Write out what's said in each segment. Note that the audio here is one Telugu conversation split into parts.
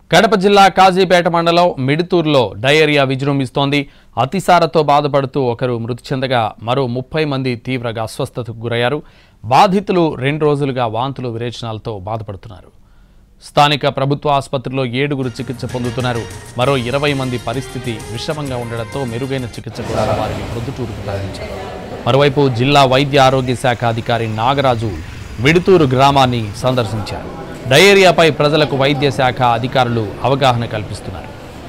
కడప జిల్లా కాజీపేట మండలం మిడుతూరులో డయేరియా విజృంభిస్తోంది అతిసారతో బాధపడుతూ ఒకరు మృతి చెందగా మరో ముప్పై మంది తీవ్రంగా అస్వస్థతకు గురయ్యారు బాధితులు రెండు రోజులుగా వాంతులు విరేచనాలతో బాధపడుతున్నారు స్థానిక ప్రభుత్వ ఆసుపత్రిలో ఏడుగురు చికిత్స పొందుతున్నారు మరో ఇరవై మంది పరిస్థితి విషమంగా ఉండడంతో మెరుగైన చికిత్స కోసం వారిని ప్రొద్దుటూరుకు తరలించారు మరోవైపు జిల్లా వైద్య ఆరోగ్య శాఖ అధికారి నాగరాజు మిడుతూరు గ్రామాన్ని సందర్శించారు డయేరియాపై ప్రజలకు వైద్య శాఖ అధికారులు అవగాహన కల్పిస్తున్నారు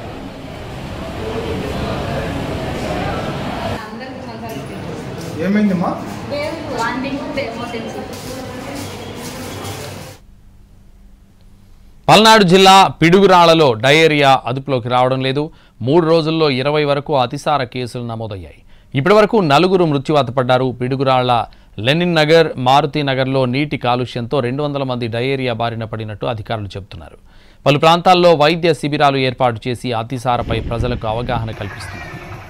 ఏమైందమ్మా వాంటింగ్ మోషన్స్ పల్నాడు జిల్లా పిడుగురాళ్లలో డయేరియా అదుపులోకి రావడం లేదు మూడు రోజుల్లో ఇరవై వరకు అతిసార కేసులు నమోదయ్యాయి ఇప్పటివరకు నలుగురు మృత్యువాత పడ్డారు పిడుగురాళ్ల లెనిన్ నగర్ మారుతి నగర్లో నీటి కాలుష్యంతో రెండు వందల మంది డయేరియా బారిన పడినట్టు అధికారులు చెబుతున్నారు పలు ప్రాంతాల్లో వైద్య శిబిరాలు ఏర్పాటు చేసి అతిసారపై ప్రజలకు అవగాహన కల్పిస్తున్నారు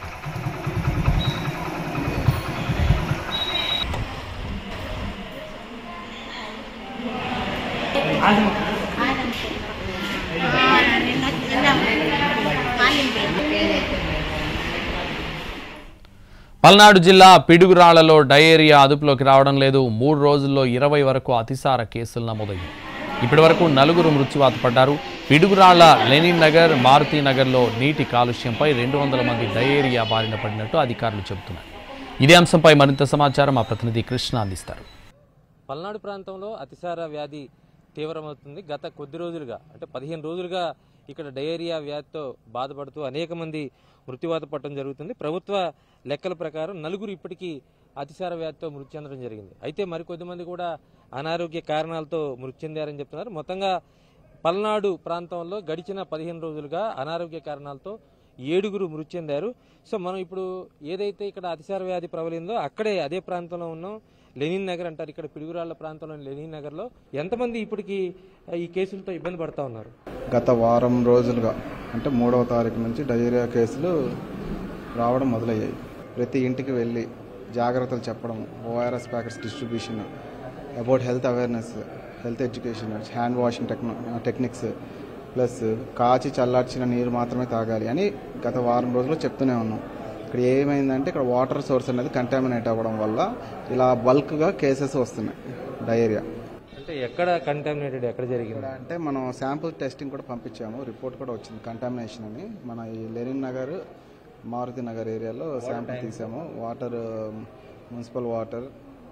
పల్నాడు జిల్లా పిడుగురాళ్లలో డయేరియా అదుపులోకి రావడం లేదు మూడు రోజుల్లో ఇరవై వరకు అతిసార కేసులు నమోదయ్యాయి ఇప్పటి వరకు నలుగురు మృత్యువాత పడ్డారు పిడుగురాళ్ల లెనిన్ నగర్ మారుతి నగర్లో నీటి కాలుష్యంపై రెండు వందల మంది డయేరియా బారిన పడినట్టు అధికారులు చెబుతున్నారు ఇదే అంశంపై మరింత సమాచారం మా ప్రతినిధి కృష్ణ అందిస్తారు పల్నాడు ప్రాంతంలో అతిసార వ్యాధి తీవ్రమవుతుంది గత కొద్ది రోజులుగా అంటే పదిహేను రోజులుగా ఇక్కడ డయేరియా వ్యాధితో బాధపడుతూ అనేక మంది మృత్యువాత పడటం జరుగుతుంది ప్రభుత్వ లెక్కల ప్రకారం నలుగురు ఇప్పటికీ అతిసార వ్యాధితో మృతి చెందడం జరిగింది అయితే మరికొద్ది మంది కూడా అనారోగ్య కారణాలతో మృతి చెందారని చెప్తున్నారు మొత్తంగా పల్నాడు ప్రాంతంలో గడిచిన పదిహేను రోజులుగా అనారోగ్య కారణాలతో ఏడుగురు మృతి చెందారు సో మనం ఇప్పుడు ఏదైతే ఇక్కడ అతిసార వ్యాధి ప్రబలిందో అక్కడే అదే ప్రాంతంలో ఉన్నాం లెనిన్ నగర్ అంటారు ఇక్కడ పిడుగురాళ్ల ప్రాంతంలోని లెనిన్ నగర్లో ఎంతమంది ఇప్పటికీ ఈ కేసులతో ఇబ్బంది పడతా ఉన్నారు గత వారం రోజులుగా అంటే మూడవ తారీఖు నుంచి డయేరియా కేసులు రావడం మొదలయ్యాయి ప్రతి ఇంటికి వెళ్ళి జాగ్రత్తలు చెప్పడం ORS packets distribution about health awareness health education hand washing టెక్న టెక్నిక్స్ ప్లస్ కాచి చల్లార్చిన నీరు మాత్రమే తాగాలి అని గత వారం రోజులు చెప్తూనే ఉన్నాం ఇక్కడ ఏమైందంటే ఇక్కడ వాటర్ సోర్స్ అనేది కంటామినేట్ అవ్వడం వల్ల ఇలా బల్క్గా కేసెస్ వస్తున్నాయి డయేరియా అంటే ఎక్కడ కంటామినేటెడ్ ఎక్కడ జరిగింది అంటే మనం శాంపుల్ టెస్టింగ్ కూడా పంపించాము రిపోర్ట్ కూడా వచ్చింది కంటామినేషన్ అని మన ఈ లెనిన్ నగర్ మారుతి నగర్ ఏరియాలో శాంపుల్ తీసాము water municipal water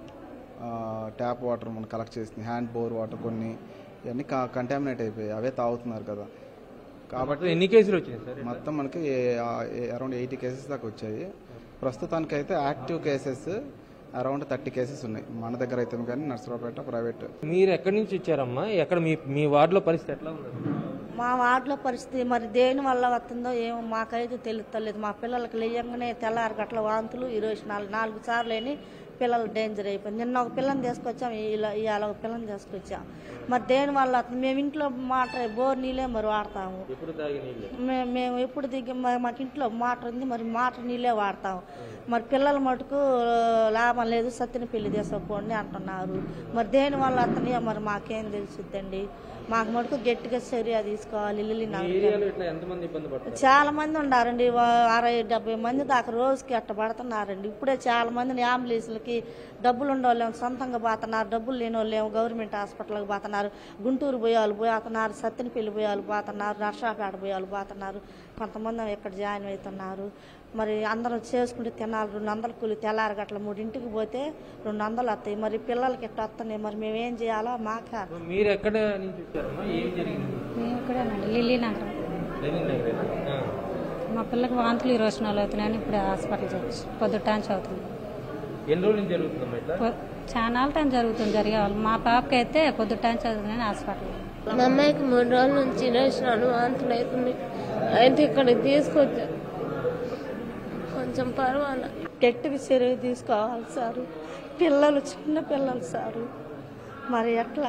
tap water మనం కలెక్ట్ చేసింది హ్యాండ్ బోర్ వాటర్ కొన్ని ఇవన్నీ కంటామినేట్ అయిపోయాయి అవే తాగుతున్నారు కదా కాబట్టి ఎన్ని కేసులు వచ్చినాయి సార్ మొత్తం మనకి అరౌండ్ ఎయిటీ కేసెస్ దాకా వచ్చాయి ప్రస్తుతానికైతే active cases around thirty cases ఉన్నాయి మన దగ్గర అయితే కానీ నర్సరావుపేట ప్రైవేట్ మీరు ఎక్కడి నుంచి వచ్చారమ్మా ఎక్కడ మీ మీ వార్డులో పరిస్థితి ఎట్లా ఉంది మా వార్డులో పరిస్థితి మరి దేని వల్ల వస్తుందో ఏమో మాకైతే తెలుస్తలేదు మా పిల్లలకి లేయంగానే తెల్లారి గట్ల వాంతులు ఇరవై నాలుగు నాలుగు సార్లు లేని పిల్లలు డేంజర్ అయిపోయింది నిన్న ఒక పిల్లని తీసుకొచ్చాం ఇలా ఇవాళ ఒక పిల్లని తీసుకొచ్చాం మరి దేని వల్ల వస్తుంది? మేము ఇంట్లో మాట బోర్ నీళ్ళే మరి వాడతాము ఎప్పుడు తాగే నీళ్ళు మే- మేము ఎప్పుడు దిగి మా- మాకు ఇంట్లో మోటార్ ఉంది మరి మోటార్ నీళ్ళే వాడతాం మరి పిల్లల మటుకు లాభం లేదు సత్తిన పెళ్లి తీసుకోండి అంటున్నారు మరి దేని వల్ల అతనియో మరి మాకేం తెలుసుద్దండి మాకు మటుకు గట్టిగా చర్య తీసుకోవాలి ఇల్లు నాకు ఏరియాలో ఇట్లా ఎంతమంది ఇబ్బంది పడతారు చాలా మంది ఉండారండి వా- అరవై డెబ్బై మంది దాకా రోజుకి అట్ట పడుతున్నారండి ఇప్పుడే చాలా మందిని అంబులెన్స్లకి డబ్బులు ఉండేవాళ్ళేమో సొంతంగా పోతున్నారు డబ్బులు లేని వాళ్ళేమో గవర్నమెంట్ హాస్పిటల్కి పోతున్నారు గుంటూరు పోయేవాళ్ళు పోతున్నారు సత్తెనపల్లి పోయేవాళ్ళు పోతున్నారు నర్సాపేట పోయేవాళ్ళు పోతున్నారు కొంతమంది ఇక్కడ జాయిన్ అవుతున్నారు మరి అందరం చేసుకుంటే తినాలి రెండు వందల కూలి తెల్లారి గట్ల మూడింటికి పోతే రెండు వందలు వస్తాయి మరి పిల్లలకి ఎట్ట వస్తున్నాయి మరి మేమేం చేయాలో మాకే అర్థం మీరు ఎక్కడ నుంచి వచ్చారమ్మా ఏం జరిగింది మేము ఇక్కడేనండి లిల్లీ నగరం లెనిన్ నగరేనా? ఆ. మా పిల్లకి వాంతులు ఈ రోజు నాలుగు అవుతున్నాయని ఇప్పుడు హాస్పిటల్ చేసి పొద్దుటాంచి అవుతుంది ఎన్ని రోజుల నుంచి జరుగుతుందమ్మా ఇట్లా పొ- చాలా టైం జరుగుతుంది జరిగేవాళ్ళు మా పాపకి అయితే పొద్దుటాంచి అవుతుందని హాస్పిటల్ మా అమ్మాయికి మూడు రోజుల నుంచి వేసినాను వాంతులు అవుతుంది అయితే ఇక్కడికి తీసుకొచ్చా కొంచెం పర్వాలే గట్టిగా చర్య తీసుకోవాలి సారు పిల్లలు చిన్న పిల్లలు సారు మరి ఎట్లా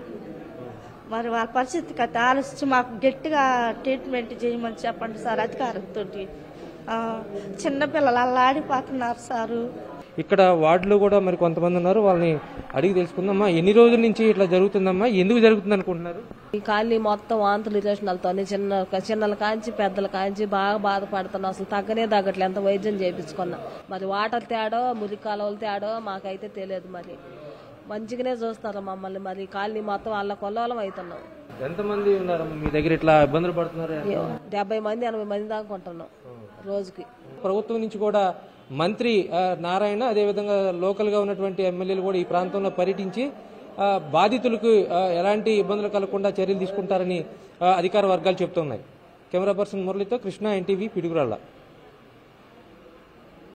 మరి వాళ్ళ పరిస్థితికి అయితే ఆలోచించి మాకు గట్టిగా ట్రీట్మెంట్ చేయమని చెప్పండి సార్ అధికారంతో చిన్నపిల్లలు అలా ఆడిపోతున్నారు సారు ఇక్కడ వార్డులో కూడా మరి కొంతమంది ఉన్నారు వాళ్ళని అడిగి తెలుసుకుందామా ఎన్ని రోజుల నుంచి ఇట్లా జరుగుతుందమ్మా ఎందుకు జరుగుతుంది అనుకుంటున్నారు ఈ కాలనీ మొత్తం వాంతులు ఇరేషన్లతో చిన్న చిన్నల కాంచి పెద్దల కాంచి బాగా బాధపడుతున్నాం అసలు తగ్గనే తగ్గట్లే ఎంత వైద్యం చేయించుకున్నా మరి వాటర్ తేడో మురికి కాలువలు తేడో మాకైతే తెలియదు మరి మంచిగానే చూస్తారు మమ్మల్ని మరి ఈ కాలనీ మొత్తం వాళ్ళ కొల్లోలం అవుతున్నాం ఎంతమంది ఉన్నారమ్మా మీ దగ్గర ఇట్లా ఇబ్బందులు పడుతున్నారు డెబ్బై మంది ఎనభై మంది దాకా ఉంటున్నాం రోజుకి ప్రభుత్వం నుంచి కూడా మంత్రి ఆ, నారాయణ అదేవిధంగా లోకల్ గా ఉన్నటువంటి ఎమ్మెల్యేలు కూడా ఈ ప్రాంతంలో పర్యటించి ఆ, బాధితులకు ఆ, ఎలాంటి ఇబ్బందులు కలగకుండా చర్యలు తీసుకుంటారని ఆ, అధికార వర్గాలు చెప్తున్నాయి కెమెరా పర్సన్ మురళితో కృష్ణ ఎన్టీవీ పిడుగురాళ్ళ